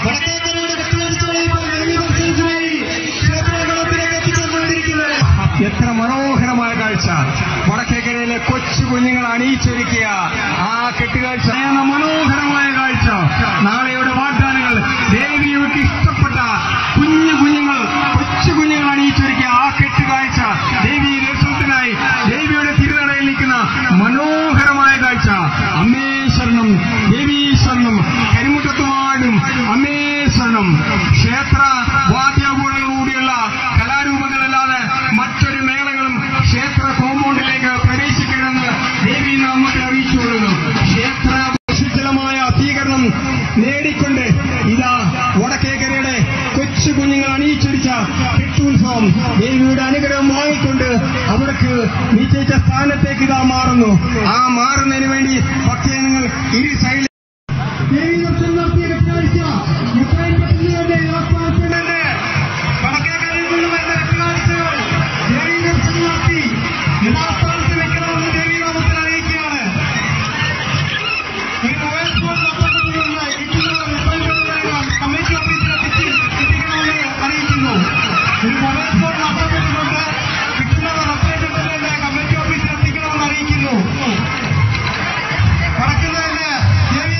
വടക്കേക്കരയുടെ കെട്ടുകാഴ്ചയായി ദേവീ ദർശനത്തിനായി ക്ഷേത്രകളത്തിലേക്ക് എത്തിച്ചേർന്നുകൊണ്ടിരിക്കുന്നത് എത്ര മനോഹരമായ കാഴ്ച വടക്കേക്കരയിലെ കൊച്ചു കുഞ്ഞുങ്ങൾ അണിയിച്ചൊരുക്കിയ ആ കെട്ടുകാഴ്ച എന്ന മനോഹരമായ കാഴ്ച നാളെയുടെ വാഗ്ദാനങ്ങൾ ദേവിയുടെ ഇഷ്ടപ്പെട്ട കുഞ്ഞു കുഞ്ഞുങ്ങൾ കൊച്ചു കുഞ്ഞുങ്ങൾ അണിയിച്ചൊരുക്കിയ ആ കെട്ടുകാഴ്ച ദേവി ദർശനത്തിനായി ദേവിയുടെ തിരുനടയിൽ നിൽക്കുന്ന മനോഹരമായ കാഴ്ച അമ്മേ ശരണം ദേവീ ശരണം കരിമുറ്റത്തുമാടും അമ്മേ ശരണം ക്ഷേത്ര വാദ്യകൂടങ്ങളോടെയുള്ള കലാരൂപങ്ങളല്ലാതെ മറ്റൊരു മേളങ്ങളും ക്ഷേത്ര കോമ്പൗണ്ടിലേക്ക് പ്രവേശിക്കണമെന്ന് ദേവി നമുക്ക് അറിയിച്ചുകൊള്ളുന്നു ക്ഷേത്ര സുജലമായ സ്വീകരണം നേടിക്കൊണ്ട് ഇതാ വടക്കേക്കരയുടെ കൊച്ചു കുഞ്ഞുങ്ങൾ അണിയിച്ചൊരിച്ച കെട്ടുത്സവം ദേവിയുടെ അനുഗ്രഹം വാങ്ങിക്കൊണ്ട് അവർക്ക് നിശ്ചയിച്ച സ്ഥാനത്തേക്ക് ഇതാ മാറുന്നു ആ മാറുന്നതിന് വേണ്ടി ഭക്തജനങ്ങൾ ഇരു സൈഡിൽ ദേവി ദർശനം നടത്തിയ കെട്ടുകാഴ്ച എത്രയും പെട്ടെന്ന് തന്നെ ആത്മാർത്ഥതയോടെ വടക്കേക്കരയിൽ നിന്ന് വരുന്ന കെട്ടുകാഴ്ചകൾ ദേവി ദർശനം നടത്തി യഥാസ്ഥാനത്ത് വെക്കണമെന്ന് ദേവി നാമത്തിൽ അറിയിക്കുകയാണ് ഈ മൊബൈൽ ഫോൺ നമ്പറിൽ നിന്ന് കിട്ടുന്ന എത്രയും പെട്ടെന്ന് തന്നെ കമ്മിറ്റി ഓഫീസിൽ എത്തിച്ച് എത്തിക്കണമെന്ന് അറിയിക്കുന്നു ഈ മൊബൈൽ ഫോൺ നമ്പറിൽ കൊണ്ട് കിട്ടുന്ന എത്രയും പെട്ടെന്ന് തന്നെ കമ്മിറ്റി ഓഫീസിൽ എത്തിക്കണമെന്ന് അറിയിക്കുന്നു കടക്കുന്നതന്നെ ദേവി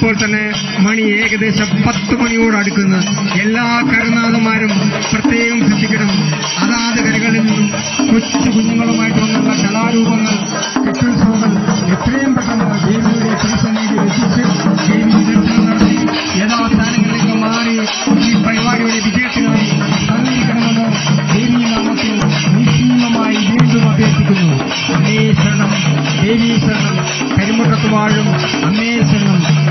ഇപ്പോൾ തന്നെ മണി ഏകദേശം പത്ത് മണിയോട് അടുക്കുന്നു എല്ലാ കരുനാഥന്മാരും പ്രത്യേകം ശ്രദ്ധിക്കണം അതാത് കരകളിൽ നിന്നും കൊച്ചു കുഞ്ഞുങ്ങളുമായിട്ട് വന്നുള്ള കലാരൂപങ്ങൾ കെട്ടുത്സവങ്ങൾ എത്രയും പെട്ടെന്ന് ദേവിയുടെ തിരുസന്നിധി എത്തിച്ച് ദേവി ദർശനം നടത്തി യഥാസ്ഥാനങ്ങളിലേക്ക് മാറി ഈ പരിപാടിയുടെ വിജയത്തിനായി സഹകരിക്കണമെന്ന് ദേവി നാമത്തിൽ നിശ്ചീമമായി വീണ്ടും അഭ്യർത്ഥിക്കുന്നു അമ്മേ ശരണം ദേവീ ശരണം കരിമുട്ടത്ത് വാഴും അമ്മേ ശരണം